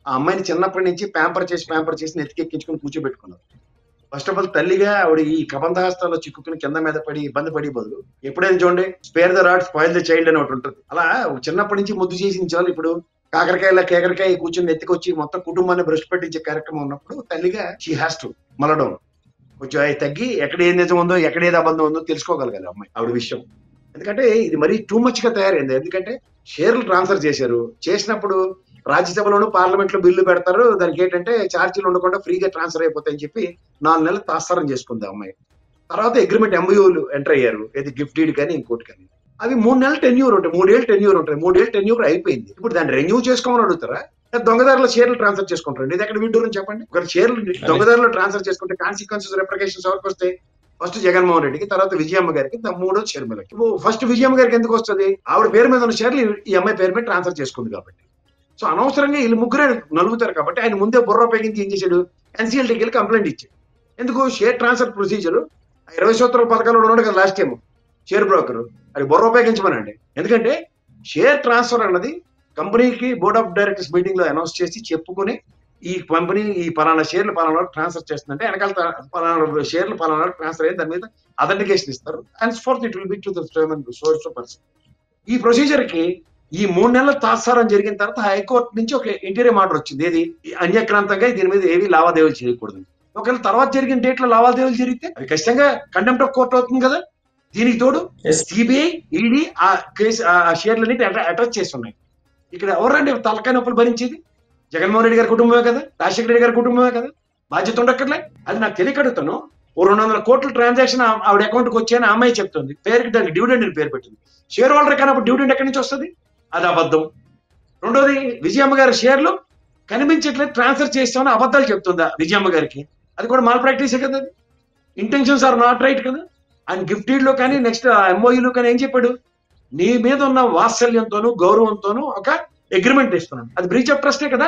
ఆ అమ్మాయిని చిన్నప్పటి నుంచి ప్యాంపర్ చేసి ప్యాంపర్ చేసి నెత్తికెక్కించుకుని కూర్చోబెట్టుకున్నారు ఫస్ట్ ఆఫ్ ఆల్ తల్లిగా ఆవిడ ఈ కబంధహస్తాల్లో చిక్కుకుని కింద మీద పడి ఇబ్బంది పడి బదులు ఎప్పుడైనా చూడండి spare the rod spoil the child అని ఒకటి ఉంటుంది అలా చిన్నప్పటి నుంచి ముద్దు చేసిన చాలు ఇప్పుడు కాకరకాయల కేకరకాయ కూర్చొని ఎత్తుకొచ్చి మొత్తం కుటుంబాన్ని బ్రష్ పెట్టించే కార్యక్రమం ఉన్నప్పుడు తల్లిగా షీ హ్యాస్ టు మలడం కొంచెం అవి తగ్గి ఎక్కడ ఏం నిజం ఉందో ఎక్కడ ఏది అబద్ధం ఉందో తెలుసుకోగలగాలి అమ్మాయి ఆవిడ విషయం ఎందుకంటే ఇది మరీ టూ మచ్ గా తయారైంది ఎందుకంటే షేర్లు ట్రాన్స్ఫర్ చేశారు చేసినప్పుడు రాజ్యసభలోను పార్లమెంట్ లో బిల్లు పెడతారు దానికి ఏంటంటే ఛార్జీలు ఉండకుండా ఫ్రీగా ట్రాన్స్ఫర్ అయిపోతాయని చెప్పి నాలుగు నెలలు తాత్సారం చేసుకుంది ఆ అమ్మాయి తర్వాత అగ్రిమెంట్ ఎంబీఓలు ఎంటర్ అయ్యారు ఏది గిఫ్ట్ డీడ్ కానీ ఇంకోటి కానీ అవి మూడు నెలలు టెన్యూర్ ఉంటాయి మూడేళ్ళు టెన్యూర్ ఉంటాయి మూడేళ్ళు టెన్యూర్ అయిపోయింది ఇప్పుడు దాన్ని రెన్యూ చేసుకోమని అడుగుతారా లేదా దొంగదారుల షేర్లు ట్రాన్స్ఫర్ చేసుకుంటారు ఇది ఎక్కడ విడ్డూరం చెప్పండి ఒక షేర్లు దొంగదారులు ట్రాన్స్ఫర్ చేసుకుంటే కాన్సిక్వెన్సెస్ రిప్రికేషన్స్ ఎవరికి వస్తాయి ఫస్ట్ జగన్మోహన్ రెడ్డికి తర్వాత విజయమ్మ గారికి దా- మూడో షర్మిలకి ఫస్ట్ విజయమ్మ గారికి ఎందుకు వస్తుంది ఆవిడ పేరు మీద ఉన్న షేర్లు ఈ- ఈ అమ్మాయి పేరు మీద ట్రాన్స్ఫర్ చేసుకుంది కాబట్టి సో అనవసరంగా వీళ్ళు ముగ్గురే నలుగుతారు కాబట్టి ఆయన ముందే బుర్ర ఉపయోగించి ఏం చేశాడు ఎన్సీఎల్టీకి వెళ్ళి కంప్లైంట్ ఇచ్చాడు ఎందుకు షేర్ ట్రాన్స్ఫర్ ప్రొసీజర్ ఇరవై సూత్రాల పథకాలు ఉన్నాడు కదా లాస్ట్ టైం షేర్ బ్రోకర్ అది బుర్ర ఉపయోగించమనండి ఎందుకంటే షేర్ ట్రాన్స్ఫర్ అన్నది కంపెనీకి బోర్డ్ ఆఫ్ డైరెక్టర్స్ మీటింగ్ లో అనౌన్స్ చేసి చెప్పుకుని ఈ కంపెనీ ఈ పలానా షేర్లు పలానా ట్రాన్స్ఫర్ చేస్తుందంటే వెనకాల త- పలానా షేర్లు పలానా ట్రాన్స్ఫర్ అయ్యి దాని మీద అథెంటికేషన్ ఇస్తారు and forth it will be to the source person ఈ ప్రొసీజర్ కి ఈ మూడు నెలల తాత్సారం జరిగిన తర్వాత హైకోర్టు నుంచి ఒక ఇంటీరియర్ ఆర్డర్ వచ్చింది ఏది ఈ అన్యక్రాంతంగా దీని మీద ఏవి లావాదేవీలు చేయకూడదు ఒకవేళ తర్వాత జరిగిన డేట్ లో లావాదేవీలు జరిగితే అది ఖచ్చితంగా కంటెంప్ట్ ఆఫ్ కోర్ట్ అవుతుంది కదా దీనికి తోడు Yes. సిబిఐ ఈడీ ఆ కేసు ఆ షేర్లన్నిటి అటాచ్ చేసి ఉన్నాయి ఇక్కడ ఎవరండి తలకాయ నొప్పులు భరించేది జగన్మోహన్ రెడ్డి గారి కుటుంబమే కదా రాజశేఖర రెడ్డి గారి కుటుంబమే కదా బాధ్యత ఉండక్కర్లే అది నాకు తెలియకడుగుతాను ఓ రెండు వందల కోట్ల ట్రాన్సాక్షన్ ఆవిడ అకౌంట్కి వచ్చాయని ఆ అమ్మాయి చెప్తుంది పేరుకి దానికి డివిడెండ్ అని పేరు పెట్టింది షేర్ హోల్డర్ కానప్పుడు డివిడెండ్ ఎక్కడి నుంచి వస్తుంది అది అబద్ధం రెండోది విజయమ్మ గారి షేర్లు కనిపించట్లేదు ట్రాన్స్ఫర్ చేస్తామని అబద్ధాలు చెప్తుందా విజయమ్మ గారికి అది కూడా మాల్ ప్రాక్టీసే కదా ఇంటెన్షన్స్ ఆర్ నాట్ రైట్ కదా ఆయన గిఫ్టెడ్ లో కానీ నెక్స్ట్ ఎంఓయూలో కానీ ఏం చెప్పాడు నీ మీద ఉన్న వాత్సల్యంతోనూ గౌరవంతోనూ ఒక అగ్రిమెంట్ ఇస్తున్నాను అది బ్రీచ్ ఆఫ్ ట్రస్టే కదా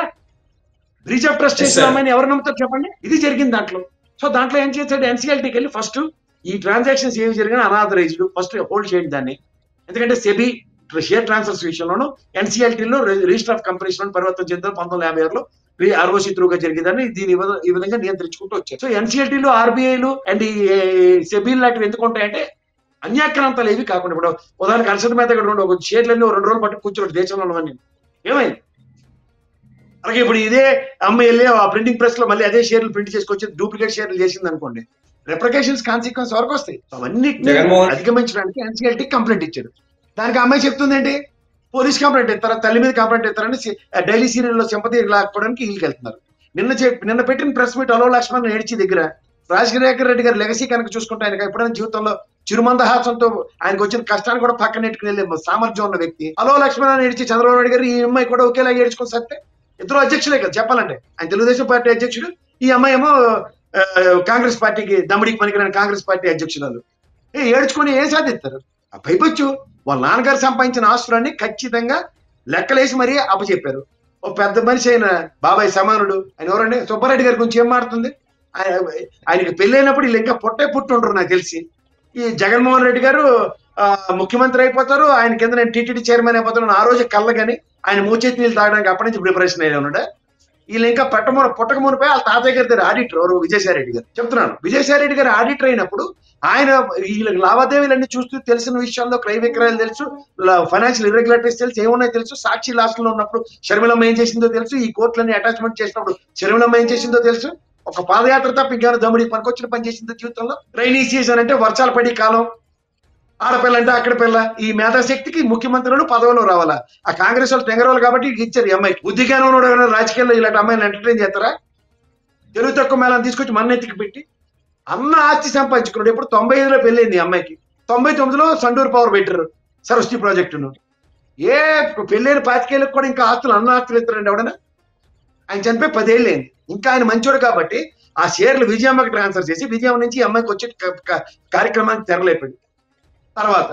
breach of trust Yes, sir. చేసినామని ఎవరు నమ్ముతారు చెప్పండి ఇది జరిగింది దాంట్లో సో దాంట్లో ఏం చేశాడు ఎన్సీఎల్టీకి వెళ్ళి ఫస్ట్ ఈ ట్రాన్సాక్షన్స్ ఏవి జరిగినా అనాథరైజ్డ్ ఫస్ట్ హోల్డ్ చేయండి దాన్ని ఎందుకంటే సెబీ షేర్ ట్రాన్స్ఫర్స్ విషయంలోనూ ఎన్సీఎల్టీలో రిజిస్టర్ ఆఫ్ కంపెనీస్ లో పరివర్తన చెందారు పంతొమ్మిది వందల యాభై ఆరులో ఆర్ఓసి త్రూగా జరిగిందని దీని ఈ విధ- ఈ విధంగా నియంత్రించుకుంటూ వచ్చారు సో ఎన్సీఎల్టీలో ఆర్బీఐలు అండ్ ఈ సెబీలు లాంటివి ఎందుకు ఉంటాయంటే అన్యాక్రాంతాలు ఏవి కాకుండా ఇప్పుడు ఉదాహరణకు అరసత మీద ఇక్కడ రెండు ఒక షేర్లన్నీ ఓ రెండు రోజులు పట్టు కూర్చోబెట్టి దేశంలో ఉన్నవన్నీ ఏమైంది అలాగే ఇప్పుడు ఇదే అమ్మ వెళ్ళి ఆ ప్రింటింగ్ ప్రెస్ లో మళ్ళీ అదే షేర్లు ప్రింట్ చేసుకొచ్చి డూప్లికేట్ షేర్లు చేసింది అనుకోండి రెప్రికేషన్స్ కాన్సిక్వెన్స్ వరకు వస్తాయి సో అవన్నిటిని జగన్మోహన్- అధిగమించడానికి ఎన్సీఎల్టీ కంప్లైంట్ ఇచ్చాడు దానికి ఆ అమ్మాయి చెప్తుంది ఏంటి పోలీస్ కంప్లైంట్ ఇస్తారా తల్లి మీద కంప్లైంట్ ఇస్తారని డైలీ సీరియల్ లో సింపతి లాక్కోవడానికి వీళ్ళకి వెళ్తున్నారు నిన్న చెప్- నిన్న పెట్టిన ప్రెస్ మీట్ అలో లక్ష్మణ్ ఏడ్చి దగ్గర రాజశేఖర రెడ్డి గారి లెగసీ కనుక చూసుకుంటే ఆయనకి ఎప్పుడైనా జీవితంలో చిరుమందహాసంతో ఆయనకు వచ్చిన కష్టాన్ని కూడా పక్కన నెట్టుకుని వెళ్ళే సామర్థ్యం ఉన్న వ్యక్తి అలో లక్ష్మణ్ అని ఏడ్చి చంద్రబాబు నాయుడు గారు ఈ అమ్మాయి కూడా ఒకేలా ఏడ్చుకొని సత్తే ఇద్దరు అధ్యక్షులే కదా చెప్పాలంటే ఆయన తెలుగుదేశం పార్టీ అధ్యక్షుడు ఈ అమ్మాయి ఏమో ఆ, కాంగ్రెస్ పార్టీకి దమ్ముడికి పనికిరాని కాంగ్రెస్ పార్టీ అధ్యక్షురాలు ఏ ఏడ్చుకొని ఏం సాధిస్తారు ఆ పైపచ్చు వాళ్ళ నాన్నగారు సంపాదించిన ఆస్తులన్నీ ఖచ్చితంగా లెక్కలేసి మరీ అప్పచెప్పారు ఓ పెద్ద మనిషి అయిన బాబాయ్ సమానుడు ఆయన ఎవరండి సుబ్బారెడ్డి గారి గురించి ఏం మారుతుంది ఆయన ఆయనకి పెళ్ళైనప్పుడు వీళ్ళు ఇంకా పుట్టే పుట్టుంటారు నాకు తెలిసి ఈ జగన్మోహన్ రెడ్డి గారు ఆ, ముఖ్యమంత్రి అయిపోతారు ఆయన కింద నేను టీటీడీ చైర్మన్ అయిపోతాను ఆ రోజు కళ్ళగాని ఆయన మూచేతి నీళ్ళు తాగడానికి అప్పటి నుంచి ప్రిపరేషన్ అయ్యి ఉన్నాడు వీళ్ళు ఇంకా పట్టమూర పుట్టక మునిపై వాళ్ళ తాతయ్య గారి దగ్గర ఆడిటర్ ఎవరు విజయసాయి రెడ్డి గారు చెప్తున్నాను విజయసాయి రెడ్డి గారు ఆడిటర్ అయినప్పుడు ఆయన వీళ్ళకి లావాదేవీలన్నీ చూస్తూ తెలిసిన విషయాల్లో క్రయ విక్రయాలు తెలుసు ఫైనాన్షియల్ ఇర్రెగ్యులేటరీస్ తెలుసు ఏమున్నాయో తెలుసు సాక్షి లాస్ట్ లో ఉన్నప్పుడు షర్మిలమ్మ ఏం చేసిందో తెలుసు ఈ కోర్టులన్నీ అటాచ్మెంట్ చేసినప్పుడు షర్మిలమ్మ ఏం చేసిందో తెలుసు ఒక పాదయాత్ర తప్ప ఇంకేమైనా దమ్ముడికి పనికొచ్చిన పని చేసిందో జీవితంలో రైనీ సీజన్ అంటే వర్షాలు పడి కాలం ఆడపిల్ల అంటే అక్కడ పిల్ల ఈ మేధాశక్తికి ముఖ్యమంత్రులు పదవిలో రావాలా ఆ కాంగ్రెస్ వాళ్ళు తెంగరవాళ్ళు కాబట్టి వీళ్ళకి ఇచ్చారు ఈ అమ్మాయికి బుద్ధిగానే ఉన్నాడు ఎవరైనా రాజకీయాల్లో ఇలాంటి అమ్మాయిని ఎంటర్టైన్ చేస్తారా తెలుగు తక్కువ మేళని తీసుకొచ్చి మన్నెత్తికి పెట్టి అన్న ఆస్తి సంపాదించుకున్నాడు ఇప్పుడు తొంభై ఐదులో పెళ్ళైంది ఈ అమ్మాయికి తొంభై తొమ్మిదిలో సండూర్ పవర్ పెట్టారు సరస్వతి ప్రాజెక్టును ఏ పెళ్ళైన పాతికేళ్ళకి కూడా ఇంకా ఆస్తులు అన్న ఆస్తులు ఇస్తారండి ఎవడన్నా ఆయన చనిపోయి పదేళ్ళు అయింది ఇంకా ఆయన మంచోడు కాబట్టి ఆ షేర్లు విజయమ్మకి ట్రాన్స్ఫర్ చేసి విజయమ్మ నుంచి ఈ అమ్మాయికి వచ్చే క- క- కార్యక్రమానికి తెరలేపండి తర్వాత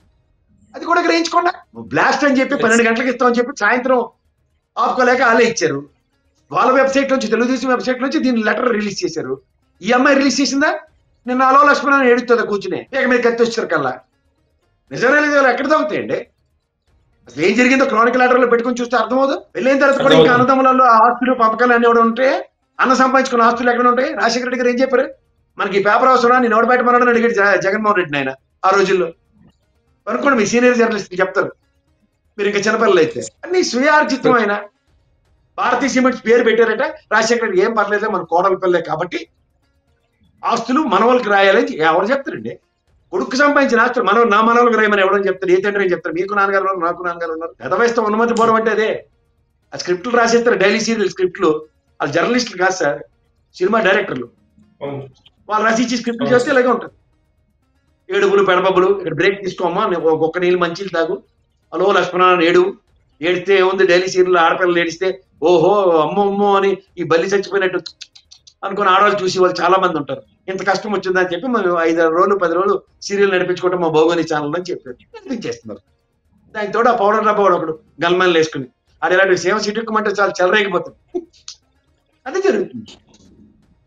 అది కూడా గ్రహించకుండా బ్లాస్ట్ అని చెప్పి పన్నెండు గంటలకు ఇస్తామని చెప్పి సాయంత్రం ఆపుకోలేక వాళ్ళే ఇచ్చారు వాళ్ళ వెబ్సైట్ నుంచి తెలుగుదేశం వెబ్సైట్ నుంచి దీని లెటర్ రిలీజ్ చేశారు ఈ అమ్మాయి రిలీజ్ చేసిందా నిన్న అలో లక్ష్మణ్ అని ఏడుతుందా కూర్చుని ఇక మీద కత్తి వచ్చారు కల్లా నిజమే లేదు ఎక్కడ తగ్గుతాయండి అసలు ఏం జరిగిందో క్రానికల్ ఆర్డర్ లో పెట్టుకుని చూస్తే అర్థమవుదు వెళ్ళిన తర్వాత కూడా ఇంకా అర్థమవుతుంది. అన్నదమ్ములలో ఆస్తులు పంపకాలు అన్ని కూడా ఉంటే అన్న సంపాదించుకున్న ఆస్తులు ఎక్కడ ఉంటాయి రాజశేఖర రెడ్డి గారు ఏం చెప్పారు మనకి ఈ పేపర్ అవసరం నేను ఎవడు పెట్టమన్నాడని అడిగాడు జ- జగన్మోహన్ రెడ్డి ఆయన ఆ రోజుల్లో అనుకోండి మీ సీనియర్ జర్నలిస్ట్ చెప్తారు మీరు ఇంకా చిన్నపిల్లలు అయితే అన్ని స్వీయార్జితం ఆయన భారతీయ సిమెంట్స్ పేరు పెట్టారంటే రాజశేఖర రెడ్డి ఏం పర్లేదు మన కోడల పిల్లే కాబట్టి ఆస్తులు మనవలకి రాయాలని ఎవరు చెప్తారండి కొడుకు సంపాదించిన ఆస్తులు మనం నా మనవలకు రాయమని ఎవడని చెప్తారు ఏ తండ్రి అని చెప్తారు మీకు నాన్నగారు ఉన్నారు నాకు నాన్నగారు ఉన్నారు గతవేస్తే ఉన్నమతి పోవడం అంటే అదే ఆ స్క్రిప్ట్లు రాసేస్తారు డైలీ సీరియల్ స్క్రిప్ట్లు వాళ్ళు జర్నలిస్టులు కాదు సార్ సినిమా డైరెక్టర్లు అవును. వాళ్ళు రాసి ఇచ్చి స్క్రిప్ట్లు చేస్తే ఇలాగే ఉంటుంది ఏడుగులు పెడబబ్బులు ఇక్కడ బ్రేక్ తీసుకోమ్మా నేను ఒక- ఒక్క నీళ్ళు మంచిలు తాగు హలో లక్ష్మణ ఏడు ఏడిస్తే ఏముంది డైలీ సీరియల్ ఆడపిల్లలు ఏడిస్తే ఓహో అమ్మో అమ్మో అని ఈ బల్లి చచ్చిపోయినట్టు అనుకుని ఆడవాళ్ళు చూసి వాళ్ళు చాలా మంది ఉంటారు ఇంత కష్టం వచ్చిందని చెప్పి మేము ఐదు రోజులు పది రోజులు సీరియల్ నడిపించుకోవటం మా భౌగోళిక ఛానల్ అని చెప్పారు నడిపించేస్తున్నారు దానికి తోడు ఆ పౌడర్ డబ్బా వాడు ఒకడు గల్మన్లు వేసుకుని అది ఇలాంటి సేవ సిట్టుకోమంటే చాలా చెలరేగిపోతుంది అదే జరుగుతుంది